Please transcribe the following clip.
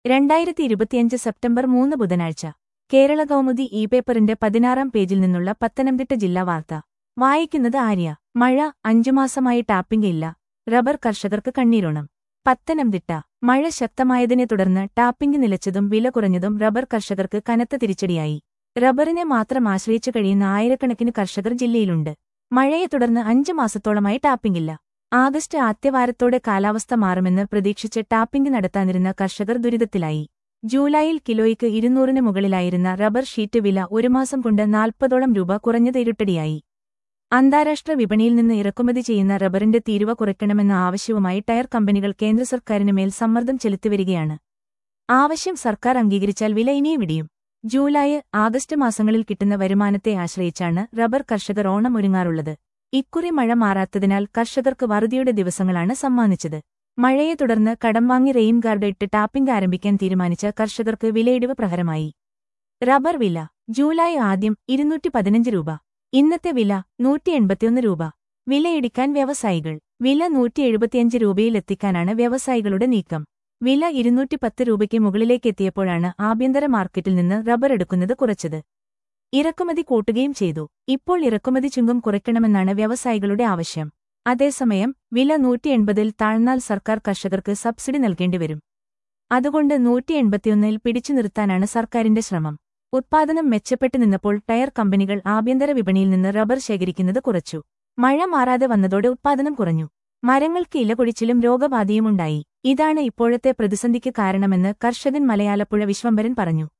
രണ്ടായിരത്തി ഇരുപത്തിയഞ്ച് സെപ്റ്റംബർ മൂന്ന് ബുധനാഴ്ച കേരള കൗമുദി ഇ പേപ്പറിന്റെ പതിനാറാം പേജിൽ നിന്നുള്ള പത്തനംതിട്ട ജില്ലാ വാർത്ത വായിക്കുന്നത് ആര്യ മഴ അഞ്ചു മാസമായി ടാപ്പിംഗ് ഇല്ല റബ്ബർ കർഷകർക്ക് കണ്ണീരോണം പത്തനംതിട്ട മഴ ശക്തമായതിനെ തുടർന്ന് ടാപ്പിംഗ് നിലച്ചതും വില കുറഞ്ഞതും റബ്ബർ കർഷകർക്ക് കനത്ത തിരിച്ചടിയായി റബ്ബറിനെ മാത്രം ആശ്രയിച്ചു കഴിയുന്ന ആയിരക്കണക്കിന് കർഷകർ ജില്ലയിലുണ്ട് മഴയെ തുടർന്ന് അഞ്ചു മാസത്തോളമായി ടാപ്പിംഗില്ല ആഗസ്റ്റ് ആദ്യവാരത്തോടെ കാലാവസ്ഥ മാറുമെന്ന് പ്രതീക്ഷിച്ച് ടാപ്പിംഗ് നടത്താനിരുന്ന കർഷകർ ദുരിതത്തിലായി ജൂലൈയിൽ കിലോയ്ക്ക് ഇരുന്നൂറിന് മുകളിലായിരുന്ന റബ്ബർ ഷീറ്റ് വില ഒരു മാസം കൊണ്ട് നാൽപ്പതോളം രൂപ കുറഞ്ഞത് ഇരുട്ടടിയായി അന്താരാഷ്ട്ര വിപണിയിൽ നിന്ന് ഇറക്കുമതി ചെയ്യുന്ന റബ്ബറിന്റെ തീരുവ കുറയ്ക്കണമെന്ന ആവശ്യവുമായി ടയർ കമ്പനികൾ കേന്ദ്ര സർക്കാരിന് മേൽ സമ്മർദ്ദം ചെലുത്തിവരികയാണ് ആവശ്യം സർക്കാർ അംഗീകരിച്ചാൽ വില ഇനിയും ഇടിയും ജൂലൈ ആഗസ്റ്റ് മാസങ്ങളിൽ കിട്ടുന്ന വരുമാനത്തെ ആശ്രയിച്ചാണ് റബ്ബർ കർഷകർ ഓണം ഒരുങ്ങാറുള്ളത് ഇക്കുറി മഴ മാറാത്തതിനാൽ കർഷകർക്ക് വറുതിയുടെ ദിവസങ്ങളാണ് സമ്മാനിച്ചത് മഴയെ തുടർന്ന് കടം വാങ്ങി റെയിൻ ഗാർഡ് ഇട്ട് ടാപ്പിംഗ് ആരംഭിക്കാൻ തീരുമാനിച്ച കർഷകർക്ക് വിലയിടിവ് പ്രഹരമായി റബ്ബർ വില ജൂലൈ ആദ്യം ഇരുന്നൂറ്റി പതിനഞ്ച് രൂപ ഇന്നത്തെ വില നൂറ്റി എൺപത്തിയൊന്ന് രൂപ വിലയിടിക്കാൻ വ്യവസായികൾ വില നൂറ്റി എഴുപത്തിയഞ്ച് രൂപയിലെത്തിക്കാനാണ് വ്യവസായികളുടെ നീക്കം വില ഇരുന്നൂറ്റി പത്ത് രൂപയ്ക്ക് മുകളിലേക്കെത്തിയപ്പോഴാണ് ആഭ്യന്തര മാർക്കറ്റിൽ നിന്ന് റബ്ബർ എടുക്കുന്നത് കുറച്ചത് ഇറക്കുമതി കൂട്ടുകയും ചെയ്തു ഇപ്പോൾ ഇറക്കുമതി ചുങ്കം കുറയ്ക്കണമെന്നാണ് വ്യവസായികളുടെ ആവശ്യം അതേസമയം വില നൂറ്റി എൺപതിൽ താഴ്ന്നാൽ സർക്കാർ കർഷകർക്ക് സബ്സിഡി നൽകേണ്ടിവരും അതുകൊണ്ട് നൂറ്റി എൺപത്തിയൊന്നിൽ പിടിച്ചു നിർത്താനാണ് സർക്കാരിന്റെ ശ്രമം ഉത്പാദനം മെച്ചപ്പെട്ടു നിന്നപ്പോൾ ടയർ കമ്പനികൾ ആഭ്യന്തര വിപണിയിൽ നിന്ന് റബ്ബർ ശേഖരിക്കുന്നത് കുറച്ചു മഴ മാറാതെ വന്നതോടെ ഉത്പാദനം കുറഞ്ഞു മരങ്ങൾക്ക് ഇലകൊഴിച്ചിലും രോഗബാധയുമുണ്ടായി ഇതാണ് ഇപ്പോഴത്തെ പ്രതിസന്ധിക്ക് കാരണമെന്ന് കർഷകൻ മലയാലപ്പുഴ വിശ്വംഭരൻ പറഞ്ഞു